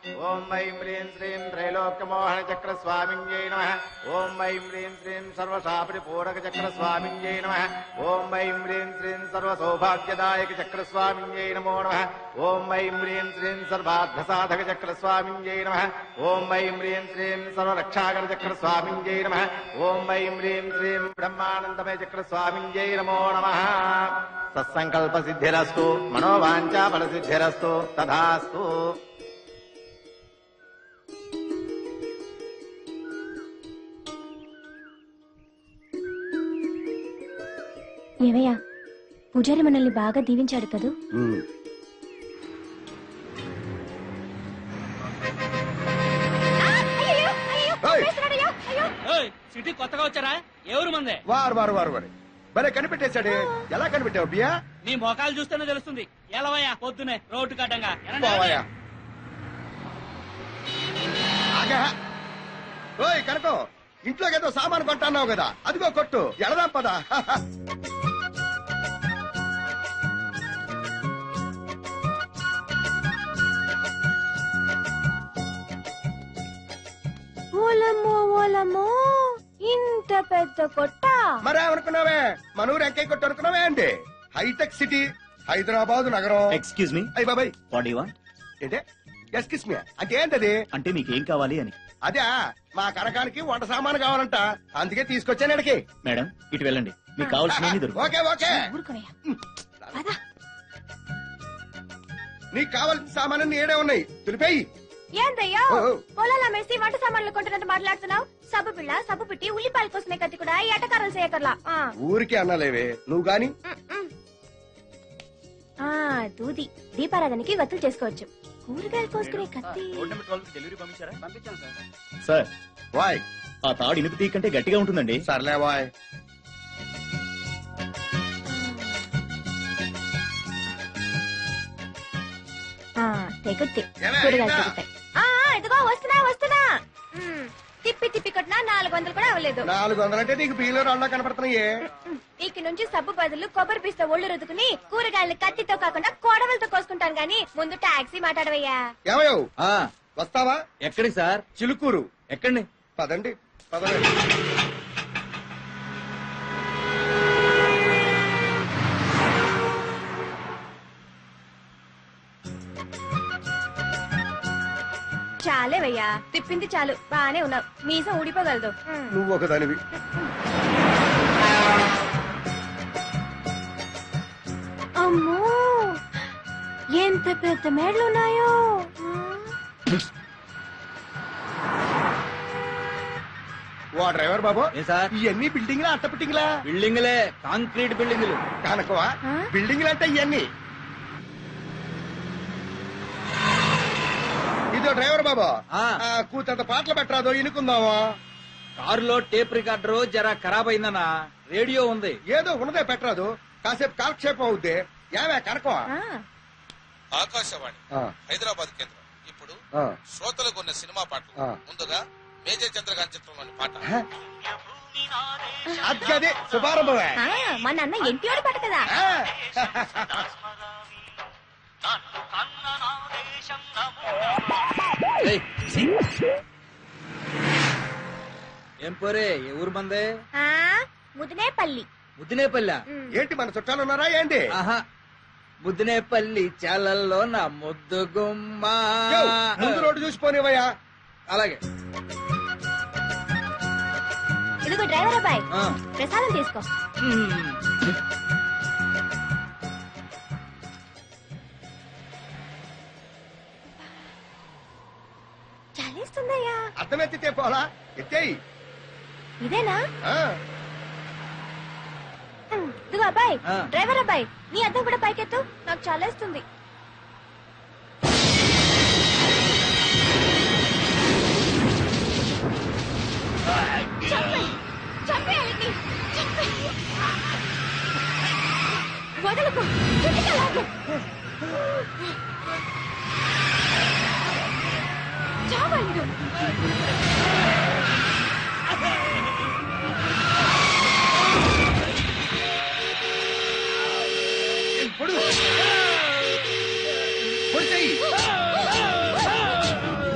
ఓం ఐం హ్రీం శ్రీం త్రైలోక్యమోహన చక్ర స్వామింజై నమ ఓం ఐం హ్రీం శ్రీం సర్వశాపరి పూరక చక్ర స్వామింజై నమ ఓం ఐం హ్రీం శ్రీం సర్వ సౌభాగ్యదాయక చక్ర స్వామింజై నమో నమ ఓం ఐం హ్రీం శ్రీం సర్వార్థ సాధక చక్ర స్వామింజై నమ ఓం ఐం హ్రీం శ్రీం సర్వరక్షాకర చక్ర స్వామింజై నమ ఓం ఐం హ్రీం శ్రీం బ్రహ్మానందమయ చక్ర స్వామింజై నమో నమ సత్సంకల్ప సిద్ధిరస్తు మనోవాంఛా ఫల సిద్ధిరస్తు తథాస్తు ఏవయ్యా పూజారి మనల్ని బాగా దీవించాడు కదూ సిటీ కొత్తగా వచ్చారా ఎవరు మందే వారు వారు వారు వారు భలే కనిపెట్టేశాడే ఎలా కనిపెట్టావు బియ్యా నీ మొఖాలు చూస్తేనే తెలుస్తుంది ఎలవయ్యా పొద్దునే రోడ్డు కట్టంగా పోవయ్యా ఆగా ఓయ్ కనుకో ఇంట్లోకి ఏదో సామాను కొంటున్నావు కదా అదిగో కొట్టు ఎడదాం పదా ఓలమ్మో ఓలమ్మో ఇంత పెద్ద కొట్ట మరేమనుకున్నావే మనూరు ఎంకై కొట్టు అనుకున్నావే అండి హైటెక్ సిటీ హైదరాబాద్ నగరం ఎక్స్క్యూజ్ మీ అయ్యి బాబాయ్ వాట్ యు వాంట్ ఏంటే ఎస్కిస్ మీ అంటే ఏంటది అంటే మీకు ఏం కావాలి అని అదే మా కనకానికి వంట సామాను కావాలంట అందుకే తీసుకొచ్చాను ఇక్కడికి మేడం ఇటు వెళ్ళండి మీకు కావాల్సినవి దొరుకుతాయి ఓకే ఓకే ఊరుకోవయ్యా నీకు కావాల్సిన సామాను ఏడే ఉన్నాయి తులిపేయి ఏందయ్యా ఓ, ఓ. పొలాల మేసి వంట సామాన్లు కొంటున్నట్టు మాట్లాడుతున్నావు సబ్బు పిల్ల సబ్బు పెట్టి ఉల్లిపాయల కోసమే కత్తి కూడా ఎటకారం చేయకర్లా ఆ, ఊరికే అన్నలేవే నువ్వు గాని ఉమ్, ఉమ్. ఆ దూది దీపారాధనకి వత్తులు చేసుకోవచ్చు కూరగాయలు కోసుకునే కత్తి డెలివరీ పంపించారా పంపించాను సార్ సార్ వాయ్ ఆ తాడు ఇనుపు తీకంటే గట్టిగా ఉంటుందండి సర్లే వాయ్ ఆ, తెగుద్ది ఏమే, కూరగాయలు అయిందా? తెగుతాయి ఆ, ఆ, ఇదిగో వస్తున్నా వస్తున్నా ఉమ్, తిప్పి తిప్పి కొట్టినా నాలుగు వందలు కూడా అవ్వలేదు నాలుగు వందలంటే నీకు బియ్యంలో రెండు కనపడుతున్నాయే ఇక నుంచి సబ్బు బదులు కొబ్బరి పిస్త ఒళ్ళు రుద్దుకుని కూరగాయలు కత్తితో కాకుండా కోడవలతో కోసుకుంటాను గాని ముందు టాక్సీ మాట్లాడవయ్యా ఏమయ్యో ఆ వస్తావా ఎక్కడికి సార్ చిలుకూరు ఎక్కండి పదండి పదండి చాలేవయ్యా తిప్పింది చాలు బానే ఉన్నావు మీసం ఊడిపోగలదు ఉమ్. నువ్వు ఒకదానివి అమ్మో ఎంత పెద్ద మేడలు ఉన్నాయో ఓ డ్రైవర్ బాబు ఏ సార్ ఇవన్నీ బిల్డింగ్లా అట్ట బిల్డింగ్లా బిల్డింగ్లే కాంక్రీట్ బిల్డింగ్లు కనకవా ఆ? బిల్డింగ్లు అంటే ఇవన్నీ ఇదో డ్రైవర్ బాబు ఆ. ఆ, కూతంత పాటలు పెట్టరాదో ఇనుకుందామా కారులో టేప్ రికార్డర్ జరా ఖరాబ్ అయిందనా రేడియో ఉంది ఏదో ఉన్నదే పెట్టరాదు కాసేపు కాలక్షేపం అవుద్ది ఏమే కనకవా ఆ, ఆకాశవాణి ఆ, హైదరాబాద్ కేంద్రం ఇప్పుడు ఆ. శ్రోతలకు ఉన్న సినిమా పాటలు ఆ. ముందుగా మేజర్ చంద్రకాంత్ చిత్రంలోని పాట హ? అది అది శుభారంభమే ఆ, మా నాన్న ఎన్టీఆర్ పాట కదా ఆ. ఏయ్, సి. ఏం పోరే ఏ ఊరు మందే ఆ ముదినేపల్లి ముద్దినేపల్లి ఉమ్. ఏంటి మన చుట్టాలు ఉన్నారా ఏంటి ఆహా ముద్దినేపల్లి చాలల్లో నా ముద్దు గుమ్మ యో, ముందు రోడ్డు చూసిపోనివయ్యా అలాగే ఇదిగో డ్రైవర్ అబ్బాయి ఆ. ప్రసాదం తీసుకో మ్మ్. చలిస్తుందయ్యా అర్థం ఎత్తితే పోలా ఎత్తేయి ఇదేనా ఆ. ఉమ్, ఇదిగో అబ్బాయి ఆ. డ్రైవర్ అబ్బాయి నీ అద్దం కూడా పైకెత్తు నాకు చలేస్తుంది చంపేయ్. చంపేయ్ ఆయన్ని. చంపేయ్. వదలకు చుట్టుగా లాగు. చావండు పొడు పొడి చెయ్యి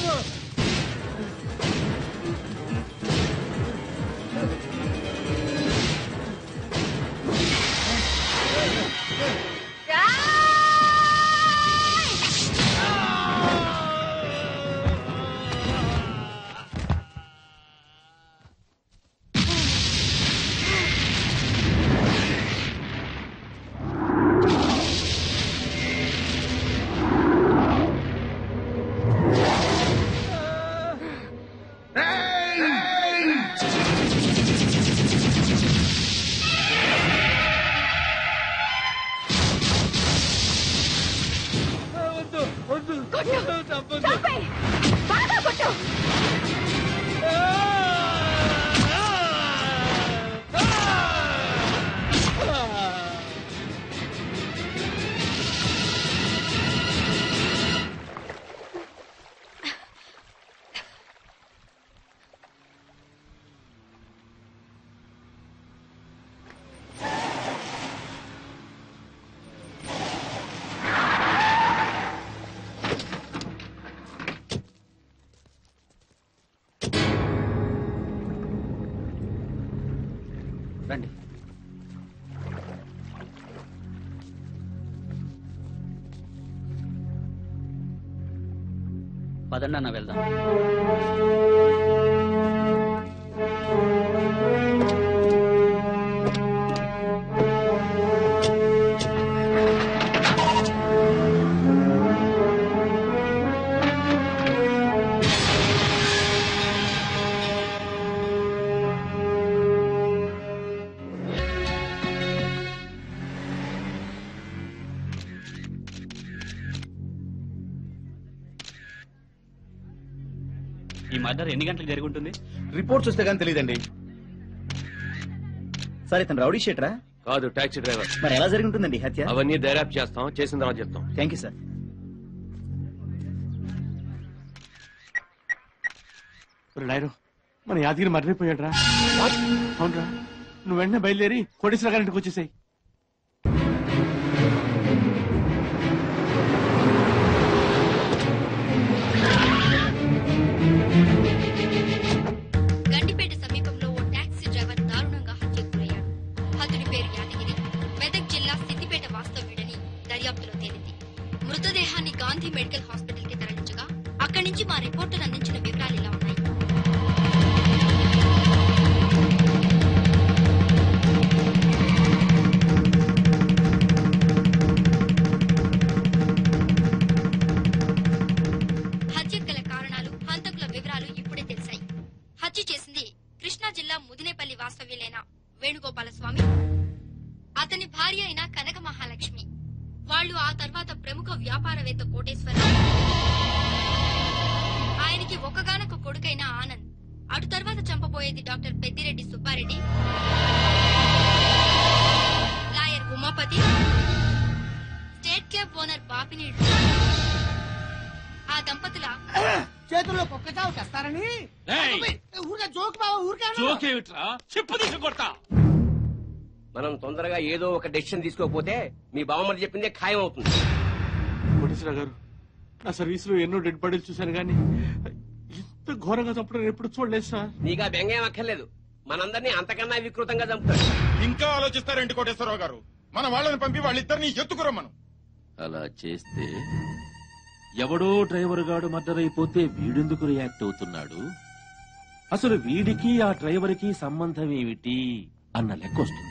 వద్దు వద్దు చంపొద్దు. చంపేయ్. బాగా కొట్టు రండి పదండి అన్న వెళ్దాం ఈ మర్డర్ ఎన్ని గంటలకు జరిగి ఉంటుంది రిపోర్ట్స్ వస్తే కానీ తెలియదండి సార్ ఇతను రౌడీ షీటరా కాదు టాక్సీ డ్రైవర్ మరి ఎలా జరిగి ఉంటుందండి హత్య అవన్నీ దర్యాప్తు చేస్తాం చేసిన తర్వాత చెప్తాం థ్యాంక్ యూ సార్ లాయరు మన యాదగిరి మర్రిపోయాడు రా అవునరా నువ్వు వెంటనే బయలుదేరి కోటేశ్వర గారింటికి వచ్చేసాయి గండిపేట సమీపంలో ఓ టాక్సీ డ్రైవర్ దారుణంగా హత్యకు గురయ్యాడు హతుడి పేరు యాదగిరి మెదక్ జిల్లా సిద్దిపేట వాస్తవ్యుడని దర్యాప్తులో తేలింది మృతదేహాన్ని గాంధీ మెడికల్ హాస్పిటల్ కి తరలించగా అక్కడి నుంచి మా రిపోర్టర్ అందించిన వివరాలు ఇలా ఉన్నాయి హత్యకు గల కారణాలు హంతకుల వివరాలు ఇప్పుడే తెలిసాయి హత్య చేసింది కృష్ణా జిల్లా ముదినేపల్లి వాస్తవ్యులైన వేణుగోపాల స్వామి అతని భార్య అయిన కనక మహాలక్ష్మి వాళ్ళు ఆ తర్వాత ప్రముఖ వ్యాపారవేత్త కోటేశ్వరరావు ఆయనకి ఒకగానొక కొడుకైన ఆనంద్ అటు తర్వాత చంపబోయేది doctor Peddireddy Subbareddy lawyer Umapathi state cab owner Bapineedu ఆ దంపతుల చేతుల్లో కుక్క చావు తెస్తారని ఊరికే జోక్ బావా ఊరికే జోకేమిట్రా చెప్పు తీసి కొడతా మనం తొందరగా ఏదో ఒక డెసిషన్ తీసుకోకపోతే మీ బావమని చెప్పిందే ఖాయం అవుతుంది కోటేశ్వర గారు నా సర్వీస్ లో ఎన్నో డెడ్ బాడీలు చూశాను కానీ ఇంత ఘోరంగా చంపడం నేను ఎప్పుడు చూడలేదు సార్ నీకు ఆ బెంగేం అక్కర్లేదు మనందరినీ అంతకన్నా వికృతంగా చంపుతాడు ఇంకా ఆలోచిస్తారేంటి కోటేశ్వరరావు గారు మన వాళ్ళని పంపి వాళ్ళిద్దరిని ఎత్తుకురమ్మను అలా చేస్తే ఎవడో డ్రైవర్ గాడు మర్డర్ అయిపోతే వీడెందుకు రియాక్ట్ అవుతున్నాడు అసలు వీడికి ఆ డ్రైవర్ కి సంబంధం ఏమిటి అన్న లెక్క వస్తుంది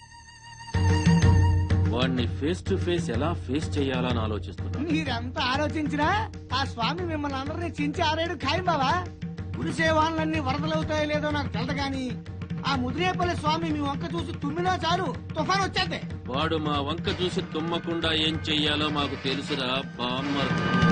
వాణ్ణి ఫేస్ టు ఫేస్ ఎలా ఫేస్ చేయాలని ఆలోచిస్తున్నాడు మీరెంత ఆలోచించినా ఆ స్వామి మిమ్మల్ని అందరినీ చించి ఆరేడు ఖాయం బావా కురిసే వానలన్నీ వరదలవుతాయో లేదో నాకు తెలదు గాని ఆ ముదిరేపల్లి స్వామి మీ వంక చూసి తుమ్మినా చాలు తుఫాన్ వచ్చేద్దే వాడు మా వంక చూసి తుమ్మకుండా ఏం చెయ్యాలో మాకు తెలుసురా బామ్మర్